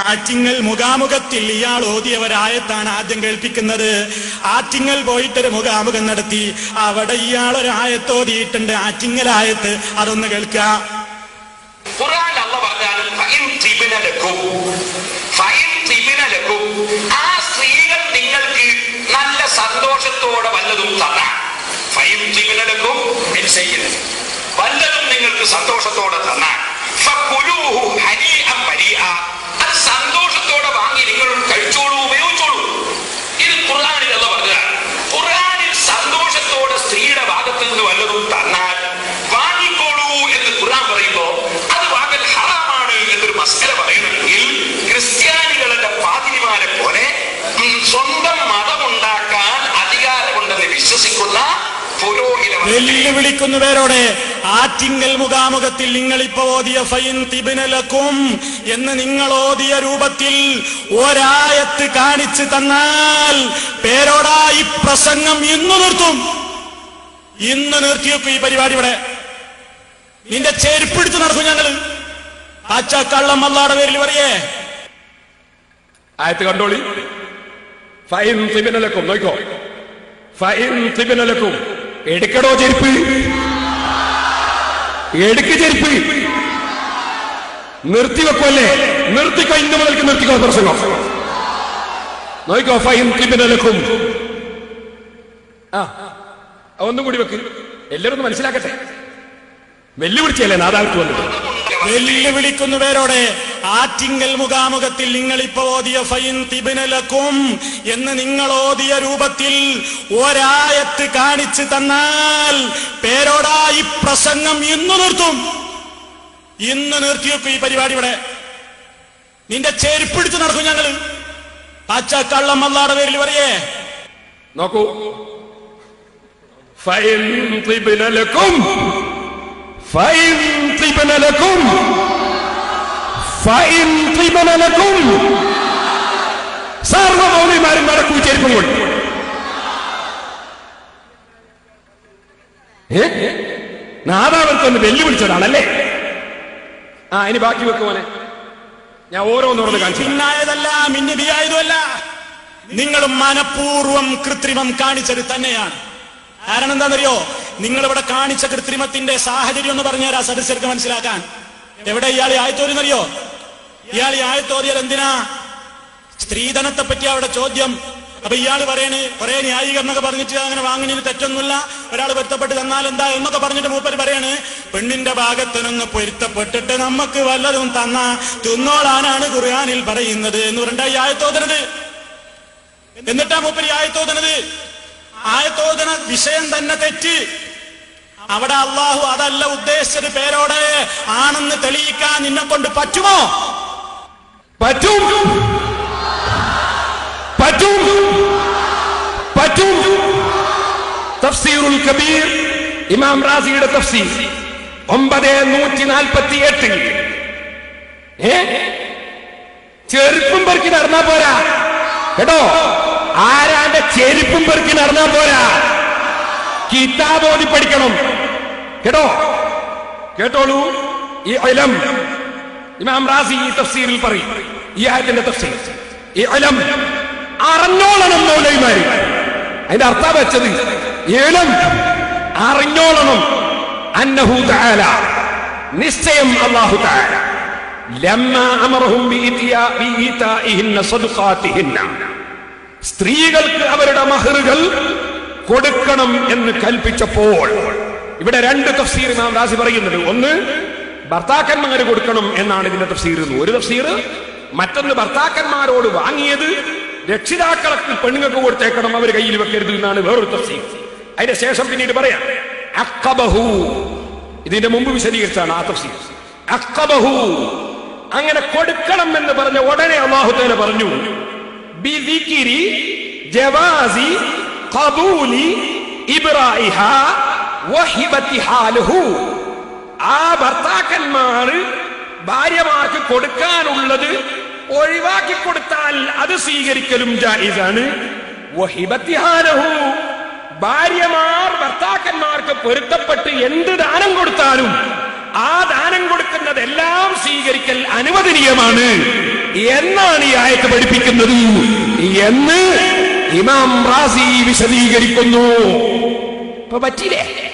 ആറ്റിങ്ങൽ മുഖാമുഖത്തിൽ ഇയാൾ ഓതിയ ഒരായത്താണ് ആദ്യം കേൾപ്പിക്കുന്നത് ആറ്റിങ്ങൽ പോയിട്ടൊരു മുഖാമുഖം നടത്തി അവിടെ ഇയാൾ ഒരു ആയത്ത് ഓതിയിട്ടുണ്ട് ആറ്റിങ്ങൽ ആയത്ത് അതൊന്ന് കേൾക്കുക ഖുർആൻ അല്ല പറഞ്ഞാണ് ഫഇൻ തിബ്ന ലക്കും ഫഇൻ തിബ്ന ലക്കും ആ സ്ത്രീകൾ നിങ്ങൾക്ക് നല്ല സന്തോഷത്തോടെ വല്ലതും തന്നാൽ ഫഇൻ തിബ്ന ലക്കും മിൻസയ്യിൻ വല്ലതും നിങ്ങൾക്ക് സന്തോഷത്തോടെ തന്നാൽ ഫകുലൂഹു ഹനീഅൻ മരീഅ അത് സന്തോഷത്തോടെ വാങ്ങി നിങ്ങൾ കഴിച്ചോളൂ ഉപയോഗിച്ചോളൂ ഇത് ഖുർആനിൽ അല്ല പറഞ്ഞതാണ് ഖുർആനിൽ സന്തോഷത്തോടെ സ്ത്രീയുടെ ഭാഗത്ത് നിന്ന് വല്ലതും തന്നാൽ വാങ്ങിക്കോളൂ എന്ന് ഖുർആൻ പറയുമ്പോ അത് വാങ്ങൽ ഹറാമാണ് എന്നൊരു മസ്കര പറയുന്നുണ്ടെങ്കിൽ ക്രിസ്ത്യാനികളുടെ പാതിരിമാരെ പോലെ ഉം, സ്വന്തം മതമുണ്ടാക്കാൻ അധികാരമുണ്ടെന്ന് വിശ്വസിക്കുന്ന പുരോഹിത വെല്ലുവിളിക്കുന്നവരോടെ ആറ്റിങ്കൽ മുഖാമുഖത്തിൽ നിങ്ങൾ ഇപ്പൊ ഓതിയ ഫൈൻ തിബിനലക്കും എന്ന് നിങ്ങൾ ഓതിയ രൂപത്തിൽ ഒരായത്ത് കാണിച്ചു തന്നാൽ പേരോടാ ഈ പ്രസംഗം ഇന്ന് നിർത്തും ഇന്ന് നിർത്തിവെക്കും ഈ പരിപാടി ഇവിടെ നിന്റെ ചെരുപ്പിടിച്ച് നടക്കും ഞങ്ങള് പച്ചക്കള്ളം അല്ലാടെ പേരിൽ പറയേ ആയത്ത് കണ്ടോളി ഫൈൻ തിബിനലക്കും നോക്കോ ഫൈൻ തിബിനലക്കും എടുക്കടോ ചെരുപ്പ് എടുക്ക് ചെരുപ്പ് നിർത്തിവെക്കുമല്ലേ നിർത്തിക്കോ ഇന്ന് മുതൽക്ക് നിർത്തിക്കോ പ്രസംഗം നോക്കോ ഫൈൻ തിബിനലക്കും ആ ആ, ഒന്നും കൂടി വെക്ക് എല്ലാവരും ഒന്ന് മനസ്സിലാക്കട്ടെ വെല്ലുവിളിച്ചല്ലേ നാദാൾക്ക് വന്നിട്ട് വെല്ലുവിളിക്കുന്നവരോടെ ആറ്റിങ്കൽ മുഖാമുഖത്തിൽ നിങ്ങൾ ഇപ്പൊ ഓതിയ ഫൈൻ തിബിനലക്കും എന്ന് നിങ്ങൾ ഓതിയ രൂപത്തിൽ ഒരായത്ത് കാണിച്ചു തന്നാൽ പേരോടാ ഈ പ്രസംഗം ഇന്ന് നിർത്തും ഇന്ന് നിർത്തിവെക്കും ഈ പരിപാടി ഇവിടെ നിന്റെ ചെരുപ്പിടിച്ച് നടക്കും ഞങ്ങള് പച്ചക്കള്ളം അല്ലാടെ പേരിൽ പറയേ നോക്കൂ ഫൈൻ തിബിനലക്കും ഫൈൻ തിബിനലക്കും ഫൈൻ തിബിനലക്കും സർവമൗലിമാരും നടക്കൂ ചെരുപ്പം കൊണ്ട് ഏ നാദാവർക്കൊന്ന് വെല്ലുവിളിച്ചതാണല്ലേ ആ ഇനി ബാക്കി വെക്കുമോനെ ഞാൻ ഓരോന്നോരോന്ന് കാണിച്ചു തരാം. പിന്നായതല്ല മിന്നിബിയായതുമല്ല നിങ്ങൾ മനഃപൂർവം കൃത്രിമം കാണിച്ചത് തന്നെയാണ് കാരണം എന്താണെന്നറിയോ നിങ്ങൾ ഇവിടെ കാണിച്ച കൃത്രിമത്തിന്റെ സാഹചര്യം എന്ന് പറഞ്ഞുതരാ സദസ്യർക്ക് മനസ്സിലാക്കാൻ എവിടെ ഇയാൾ ആയത്തോരുന്നറിയോ ഇയാൾ ആയത്തോതിയാൽ എന്തിനാ സ്ത്രീധനത്തെ പറ്റി അവിടെ ചോദ്യം അപ്പൊ ഇയാൾ പറയണ് കുറെ ന്യായീകരണമൊക്കെ പറഞ്ഞിട്ട് അങ്ങനെ വാങ്ങുന്നതിന് തെറ്റൊന്നുമില്ല ഒരാൾ പൊരുത്തപ്പെട്ട് തന്നാൽ എന്താ എന്നൊക്കെ പറഞ്ഞിട്ട് മൂപ്പര് പറയാണ് പെണ്ണിന്റെ ഭാഗത്തിനൊന്ന് പൊരുത്തപ്പെട്ടിട്ട് നമുക്ക് വല്ലതും തന്ന തിന്നോളാനാണ് ഖുർആാനിൽ പറയുന്നത് എന്ന് പറഞ്ഞ ഈ ആയത്തോതനത് എന്നിട്ടാ മൂപ്പര് ഈ ആയത്തോതനത് ആയത്തോതന വിഷയം തന്നെ തെറ്റ് അവിടെ അള്ളാഹു അതല്ല ഉദ്ദേശിച്ചത് പേരോടെ ആണെന്ന് തെളിയിക്കാൻ നിന്നെ കൊണ്ട് പറ്റുമോ പറ്റും പറ്റും പറ്റും തഫ്സീറുൽ കബീർ ഇമാം റാസിയുടെ തഫ്സീർ ഒമ്പത് നൂറ്റി നാൽപ്പത്തി എട്ട് ഏ ചെരുപ്പും പെറുക്കി നടന്നാ പോരാ കേട്ടോ ആരാന്റെ ചെരുപ്പും പെറുക്കി നടന്നാ പോരാ കിതാബ് ഓതി പഠിക്കണം കേട്ടോ കേട്ടോളൂ ഈ ഇലം ഇമാം റാസി ഈ തഫ്സീറിൽ പറയും ഈ ആയത്തിന്റെ തഫ്സീർ ഈ ഇലം അറിഞ്ഞോളണം മൗലൈമാര് അതിന്റെ അർത്ഥം വെച്ചത് ഏലം അറിഞ്ഞോളണം അന്നഹു തആല നിശ്ചയം അല്ലാഹു തആല ലമ്മ അമറഹും ബിഇതിയാ- ബിഇതാഇഹിന്ന സദഖാതിഹിന്ന സ്ത്രീകൾക്ക് അവരുടെ മഹറുകൾ കൊടുക്കണം എന്ന് കൽപ്പിച്ചപ്പോൾ ഇവിടെ രണ്ട് തഫ്സീർ ഇമാം റാസി പറയുന്നുണ്ട് ഒന്ന് ഭർത്താക്കന്മാര് കൊടുക്കണം എന്നാണ് ഇതിന്റെ തഫ്സീർ എന്ന് ഒരു തഫ്സീർ മറ്റൊന്ന് ഭർത്താക്കന്മാരോട് വാങ്ങിയത് രക്ഷിതാക്കൾക്ക് പെണ്ണുങ്ങൾക്ക് കൊടുത്തേക്കണം അവർ കയ്യിൽ വെക്കരുത് എന്നാണ് വേറൊരു തഫ്സീർ അതിന്റെ ശേഷം പിന്നീട് പറയാം അക്കബഹു ഇതിന്റെ മുമ്പ് വിശദീകരിച്ചാണ് ആ തഫ്സീർ അക്കബഹു അങ്ങനെ കൊടുക്കണം എന്ന് പറഞ്ഞ ഉടനെ അള്ളാഹു തആല പറഞ്ഞു ബിദികിരി ജവാസി ഖബൂലി ഇബ്രാഹിഹ വഹിബത്തിഹാ ലഹു ആ ഭർത്താക്കന്മാർ ഭാര്യമാർക്ക് കൊടുക്കാനുള്ളത് ഒഴിവാക്കി കൊടുത്താൽ അത് സ്വീകരിക്കലും ജായിസാണ് വഹിബത്തിഹാ ലഹു ഭാര്യമാർ ഭർത്താക്കന്മാർക്ക് പൊരുത്തപ്പെട്ട് എന്ത് ദാനം കൊടുത്താലും ആ ദാനം കൊടുക്കുന്നതെല്ലാം സ്വീകരിക്കൽ അനുവദനീയമാണ് എന്നാണ് ഈ ആയത്ത് പഠിപ്പിക്കുന്നത് എന്ന് ഇമാം റാസി വിശദീകരിക്കുന്നു ഇപ്പൊ പറ്റിയില്ലേ